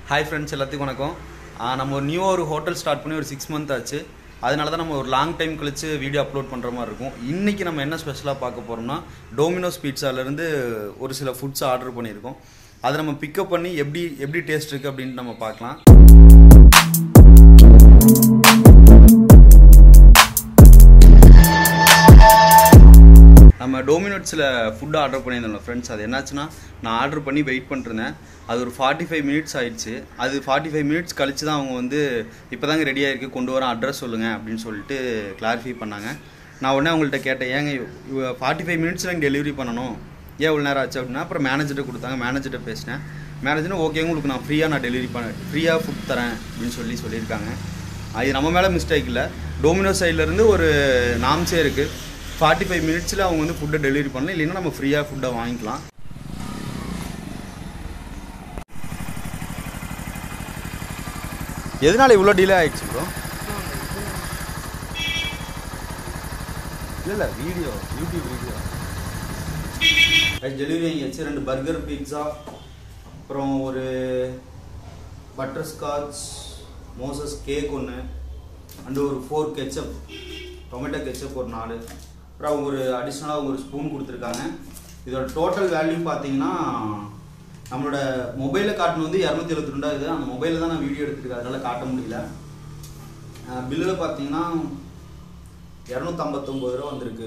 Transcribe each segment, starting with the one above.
Hi friends எல்லாத்துக்கும் வணக்கம் ஆ, நம்ம ஒரு நியூ ஒரு ஹோட்டல் ஸ்டார்ட் பண்ணி ஒரு சிக்ஸ் மந்த் ஆச்சு அதனால தான் நம்ம ஒரு லாங் டைம் கழிச்சு வீடியோ அப்லோட் பண்ணுற மாதிரி இருக்கும் இன்றைக்கி நம்ம என்ன ஸ்பெஷலாக பார்க்க போகிறோம்னா டோமினோஸ் பீட்சாலேருந்து ஒரு சில ஃபுட்ஸ் ஆர்டர் பண்ணியிருக்கோம் அதை நம்ம பிக்கப் பண்ணி எப்படி எப்படி டேஸ்ட் இருக்குது அப்படின்ட்டு நம்ம பார்க்கலாம் நம்ம டோமினோட்ஸில் ஃபுட் ஆர்டர் பண்ணியிருந்தோம் ஃப்ரெண்ட்ஸ் அது என்னாச்சுன்னா நான் ஆர்டர் பண்ணி வெயிட் பண்ணிருந்தேன் அது ஒரு ஃபார்ட்டி ஃபைவ் மினிட்ஸ் ஆயிடுச்சு அது ஃபார்ட்டி ஃபைவ் மினிட்ஸ் கழிச்சு தான் அவங்க வந்து இப்போ தாங்க ரெடி ஆயிருக்கு கொண்டு வர அட்ரஸ் சொல்லுங்கள் அப்படின்னு சொல்லிட்டு கிளாரிஃபை பண்ணாங்க நான் உடனே அவங்கள்ட்ட கேட்டேன் ஏங்க ஃபார்ட்டி ஃபைவ் மினிட்ஸில் எனக்கு டெலிவரி பண்ணணும் ஏன் இவ்வளோ நேரம் ஆச்சு அப்படின்னா அப்புறம் மேனேஜர்கிட்ட கொடுத்தாங்க மேனேஜர்கிட்ட பேசினேன் மேனேஜரும் ஓகே உங்களுக்கு நான் ஃப்ரீயாக நான் டெலிவரி பண்ண ஃப்ரீயாக ஃபுட் தரேன் அப்படின்னு சொல்லி சொல்லியிருக்காங்க அது நம்ம மேலே மிஸ்டேக் இல்லை டோமினோ சைட்லேருந்து ஒரு நாம்ஸே இருக்குது ஃபார்ட்டி ஃபைவ் மினிட்ஸில் அவங்க வந்து ஃபுட்டை டெலிவரி பண்ணலாம் இல்லைன்னா நம்ம ஃப்ரீயாக ஃபுட்டை வாங்கிக்கலாம் எதனால இவ்வளோ டிலே ஆயிடுச்சு ப்ரோ இல்லை இல்லை வீடியோ யூடியூப் வீடியோ டெலிவரி வாங்கியாச்சு ரெண்டு பர்கர் பீட்சா அப்புறம் ஒரு பட்டர் ஸ்காட்ச் மோசஸ் கேக் ஒன்று அண்டு ஒரு ஃபோர் கெச்சப் டொமேட்டோ கெச்சப் ஒரு நாலு அப்புறம் அவங்க ஒரு அடிஷ்னலாக ஒரு ஸ்பூன் கொடுத்துருக்காங்க இதோட டோட்டல் வேல்யூ பார்த்தீங்கன்னா நம்மளோட மொபைலில் காட்டணும் வந்து இரநூத்தி எழுபத்தி ரெண்டாவது அந்த மொபைலில் தான் நான் வீடியோ எடுத்துருக்கேன் அதனால் காட்ட முடியல பில்லில் பார்த்தீங்கன்னா இரநூத்தம்பத்தொம்பது ரூபா வந்திருக்கு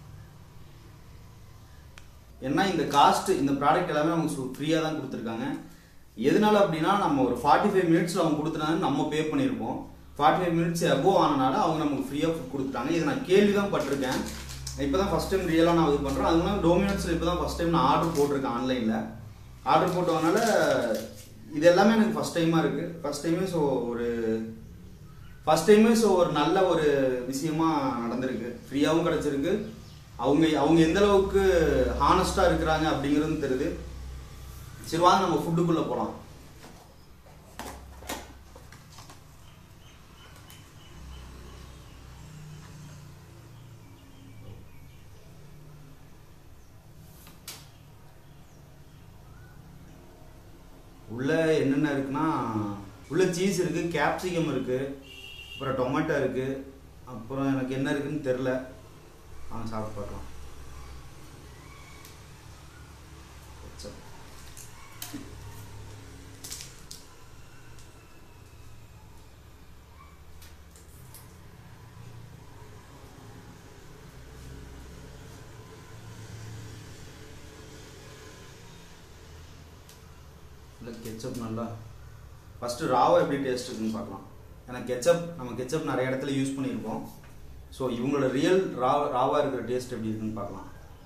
ஏன்னா இந்த காஸ்ட் இந்த ப்ராடக்ட் எல்லாமே நமக்கு ஃப்ரீயாக தான் கொடுத்துருக்காங்க எதனால அப்படின்னா நம்ம ஒரு ஃபார்ட்டி ஃபைவ் மினிட்ஸில் அவங்க கொடுத்துட்டாங்க நம்ம பே பண்ணியிருப்போம் ஃபார்ட்டி ஃபைவ் மினிட்ஸ் அபோவ் ஆனனால அவங்க நமக்கு ஃப்ரீயாக ஃபுட் கொடுத்துட்டாங்க இதை நான் கேள்வி தான் பட்டிருக்கேன் இப்போ தான் ஃபஸ்ட் டைம் ரியலாக நான் இது பண்ணுறேன் அது மாதிரி டோமினோட்ஸில் இப்போ தான் ஃபஸ்ட் டைம் நான் ஆர்டர் போட்டிருக்கேன் ஆன்லைனில் ஆர்டர் போட்டதுனால இது எல்லாமே எனக்கு ஃபஸ்ட் டைமாக இருக்குது ஃபஸ்ட் டைமே ஸோ ஒரு ஃபஸ்ட் டைமே ஸோ ஒரு நல்ல ஒரு விஷயமா நடந்திருக்கு ஃப்ரீயாகவும் கிடச்சிருக்கு அவங்க அவங்க எந்த அளவுக்கு ஹானஸ்டாக இருக்கிறாங்க அப்படிங்கிறது தெரியுது சரி வாங்க நம்ம ஃபுட்டுக்குள்ளே போகலாம் உள்ள என்னென்ன இருக்குன்னா உள்ள சீஸ் இருக்கு கேப்சிகம் இருக்கு அப்புறம் டொமேட்டோ இருக்கு அப்புறம் எனக்கு என்ன இருக்குன்னு தெரில வாங்க சாப்பிட்டு பார்க்கலாம் சரி. இல்லை கெச்சப் நல்லா ஃபஸ்ட்டு ராவா எப்படி டேஸ்ட் இருக்குன்னு பார்க்கலாம் ஏன்னா கெச்சப் நம்ம கெச்சப் நிறைய இடத்துல யூஸ் பண்ணியிருக்கோம் ஸோ இவங்களோட ரியல் ரா ராவாக இருக்கிற டேஸ்ட் எப்படி இருக்குன்னு பார்க்கலாம்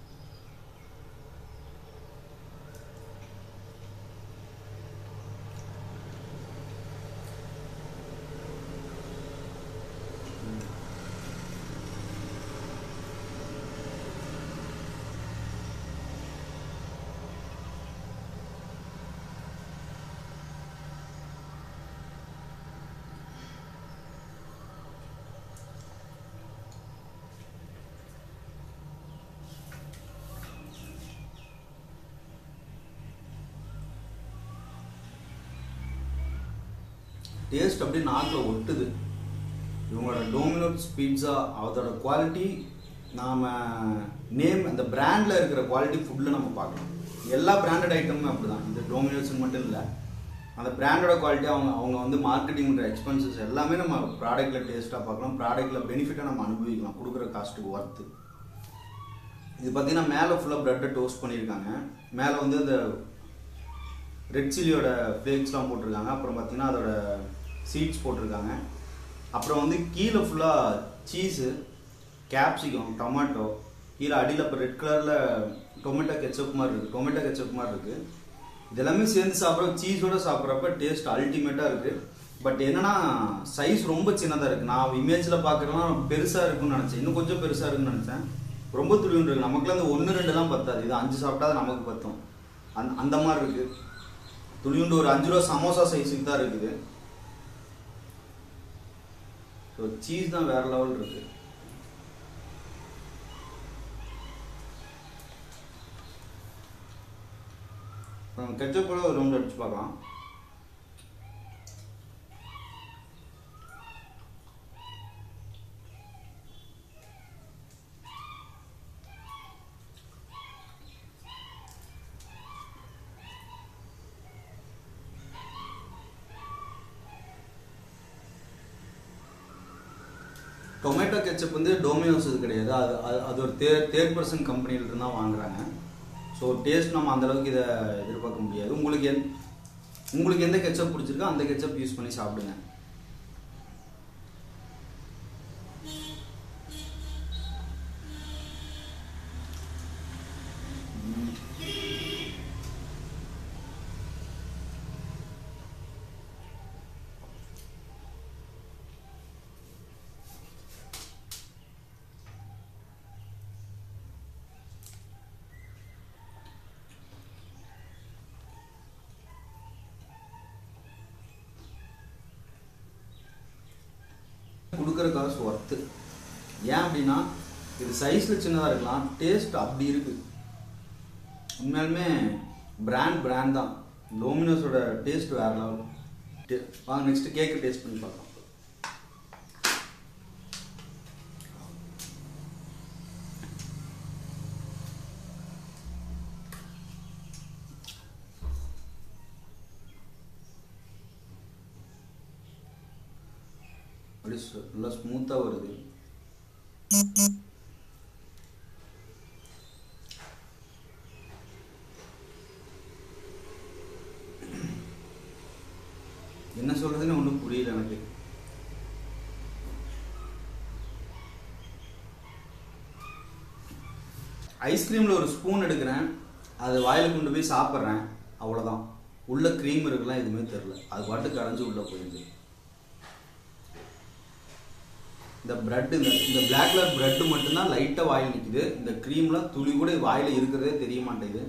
டேஸ்ட் அப்படியே நாக்கில் ஒட்டுது இவங்களோட டோமினோஸ் பீட்சா அதோட குவாலிட்டி நாம் நேம் அந்த பிராண்டில் இருக்கிற குவாலிட்டி ஃபுட்டில் நம்ம பார்க்கலாம் எல்லா பிராண்டட் ஐட்டமும் அப்படி தான் இந்த டோமினோஸ் மட்டும் இல்லை அந்த பிராண்டோட குவாலிட்டி அவங்க அவங்க வந்து மார்க்கெட்டிங் பண்ணுற எக்ஸ்பென்சஸ் எல்லாமே நம்ம ப்ராடக்ட்டில் டேஸ்ட்டாக பார்க்கலாம் ப்ராடக்ட்டில் பெனிஃபிட்டாக நம்ம அனுபவிக்கலாம் கொடுக்குற காஸ்ட்டுக்கு ஒர்த்து இது பார்த்தீங்கன்னா மேலே ஃபுல்லாக ப்ரெட்டை டோஸ்ட் பண்ணியிருக்காங்க மேலே வந்து அந்த ரெட் சில்லியோட ஃப்ளேக்ஸ்லாம் போட்டிருக்காங்க அப்புறம் பார்த்தீங்கன்னா அதோட சீட்ஸ் போட்டிருக்காங்க அப்புறம் வந்து கீழே ஃபுல்லாக சீஸு கேப்சிகம் டொமேட்டோ கீழே அடியில் இப்போ ரெட் கலரில் டொமேட்டோ கெச்சப் மாதிரி இருக்குது டொமேட்டோ கெச்சப் மாதிரி இருக்குது இதெல்லாமே சேர்ந்து சாப்பிட்ற சீஸோட சாப்பிட்றப்ப டேஸ்ட் அல்டிமேட்டாக இருக்குது பட் என்னன்னா சைஸ் ரொம்ப சின்னதாக இருக்குது நான் இமேஜில் பார்க்குறேன்னா பெருசாக இருக்குன்னு நினச்சேன் இன்னும் கொஞ்சம் பெருசாக இருக்குன்னு நினச்சேன் ரொம்ப துளிவுன்னு இருக்கு நமக்குலாம் அந்த ஒன்று ரெண்டுலாம் பத்தாது இது அஞ்சு சாப்பிட்டா தான் நமக்கு பத்தும் அந்த அந்த மாதிரி இருக்குது துளியுண்டு ஒரு அஞ்சு ரூபா சமோசா சைஸுக்கு தான் இருக்குது ஸோ சீஸ் தான் வேற லெவல் இருக்கு கெச்சப்போட ஒரு ரவுண்ட் அடிச்சு பார்க்கலாம் டொமேட்டோ கெச்சப் வந்து டொமினோஸ் இது கிடையாது அது அது அது ஒரு தே தேர்ட் பர்சன் கம்பெனியிலிருந்து தான் வாங்குறாங்க ஸோ டேஸ்ட் நம்ம அந்த அளவுக்கு இதை எதிர்பார்க்க முடியாது உங்களுக்கு எந் உங்களுக்கு எந்த கெச்சப் பிடிச்சிருக்கோ அந்த கெச்சப் யூஸ் பண்ணி சாப்பிடுங்க கொடுக்குற காசு ஒர்த்து ஏன் அப்படின்னா இது சைஸில் சின்னதாக இருக்கலாம் டேஸ்ட் அப்படி இருக்கு உண்மையாலுமே பிராண்ட் பிராண்ட் தான் லோமினோஸோட டேஸ்ட் வேற லெவல் டே- வாங்க நெக்ஸ்ட் கேக்கு டேஸ்ட் பண்ணி பார்க்கலாம் அப்படியே சு- நல்லா ஸ்மூத்தாக வருது என்ன சொல்றதுன்னு ஒன்றும் புரியல எனக்கு ஐஸ்கிரீமில் ஒரு ஸ்பூன் எடுக்கிறேன் அது வாயில கொண்டு போய் சாப்பிட்றேன் அவ்வளோதான் உள்ள க்ரீம் இருக்கலாம் எதுவுமே தெரில அது பாட்டு கரைஞ்சு உள்ளே போயிடுது இந்த பிரெட் இந்த இந்த பிளாக் கலர் பிரெட் மட்டும்தான் லைட்டாக வாயில் நிற்குது இந்த க்ரீம்லாம் துளி கூட வாயில் இருக்கிறதே தெரிய மாட்டேங்குது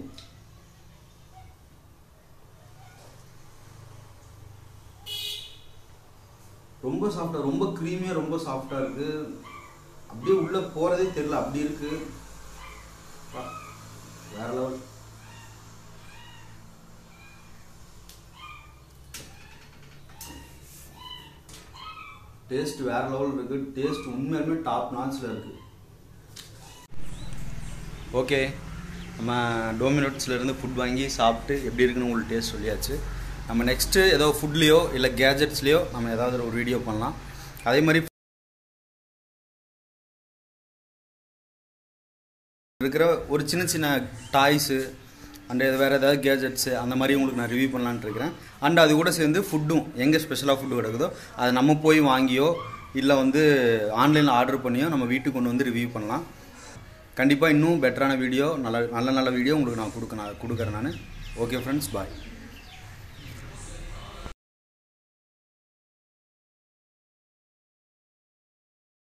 ரொம்ப சாஃப்டாக ரொம்ப க்ரீமியாக ரொம்ப சாஃப்டாக இருக்கு அப்படியே உள்ளே போகிறதே தெரியல அப்படி இருக்கு வா, வேற லெவல் டேஸ்ட் வேற லெவல் இருக்கு டேஸ்ட் உண்மையாலுமே டாப் நாட்ச்ல இருக்கு ஓகே நம்ம டோமினோட்ஸ்ல இருந்து ஃபுட் வாங்கி சாப்பிட்டு எப்படி இருக்குன்னு உங்களுக்கு டேஸ்ட் சொல்லியாச்சு நம்ம நெக்ஸ்ட்டு ஏதோ ஃபுட்லேயோ இல்லை கேஜெட்ஸ்லேயோ நம்ம ஏதாவது ஒரு வீடியோ பண்ணலாம் அதே மாதிரி இருக்கிற ஒரு சின்ன சின்ன டாய்ஸு அண்ட் வேறு ஏதாவது கேஜெட்ஸு அந்த மாதிரி உங்களுக்கு நான் ரிவ்யூ பண்ணலான்ட்டு இருக்கிறேன் அண்ட் அது கூட சேர்ந்து ஃபுட்டும் எங்கே ஸ்பெஷலாக ஃபுட்டு கிடக்குதோ அதை நம்ம போய் வாங்கியோ இல்லை வந்து ஆன்லைனில் ஆர்டர் பண்ணியோ நம்ம வீட்டுக்கு கொண்டு வந்து ரிவ்யூ பண்ணலாம் கண்டிப்பாக இன்னும் பெட்டரான வீடியோ நல்ல நல்ல நல்ல வீடியோ உங்களுக்கு நான் கொடுக்க நான் கொடுக்குறேன் நான் ஓகே ஃப்ரெண்ட்ஸ் பாய்